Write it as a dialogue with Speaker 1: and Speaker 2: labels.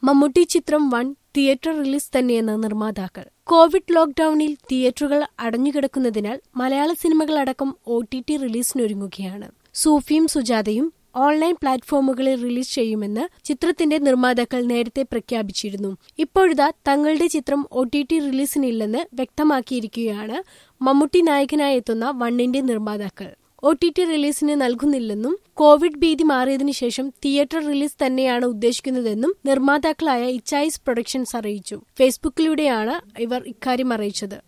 Speaker 1: മമ്മൂട്ടി ചിത്രം one theatre release തന്നെയെന്ന് നിർമ്മാതാക്കൾ കോവിഡ് ലോക്ഡൌണിൽ തിയേറ്ററുകൾ അടഞ്ഞുകിടക്കുന്നതിനാൽ മലയാള സിനിമകളടക്കം ഒ ടി ടി റിലീസിനൊരുങ്ങുകയാണ് സൂഫിയും സുജാതയും ഓൺലൈൻ പ്ലാറ്റ്ഫോമുകളിൽ റിലീസ് ചെയ്യുമെന്ന് ചിത്രത്തിന്റെ നിർമ്മാതാക്കൾ നേരത്തെ പ്രഖ്യാപിച്ചിരുന്നു ഇപ്പോഴിതാ തങ്ങളുടെ ചിത്രം ഒ ടി ടി റിലീസിനില്ലെന്ന് വ്യക്തമാക്കിയിരിക്കുകയാണ് മമ്മൂട്ടി നായകനായി എത്തുന്ന വണ്ണിന്റെ നിർമ്മാതാക്കൾ ഒ ടി ടി റിലീസിന് നൽകുന്നില്ലെന്നും കോവിഡ് ഭീതി മാറിയതിനു ശേഷം തിയേറ്റർ റിലീസ് തന്നെയാണ് ഉദ്ദേശിക്കുന്നതെന്നും നിർമ്മാതാക്കളായ ഇച്ചായിസ് പ്രൊഡക്ഷൻസ് അറിയിച്ചു ഫേസ്ബുക്കിലൂടെയാണ് ഇവർ ഇക്കാര്യം അറിയിച്ചത്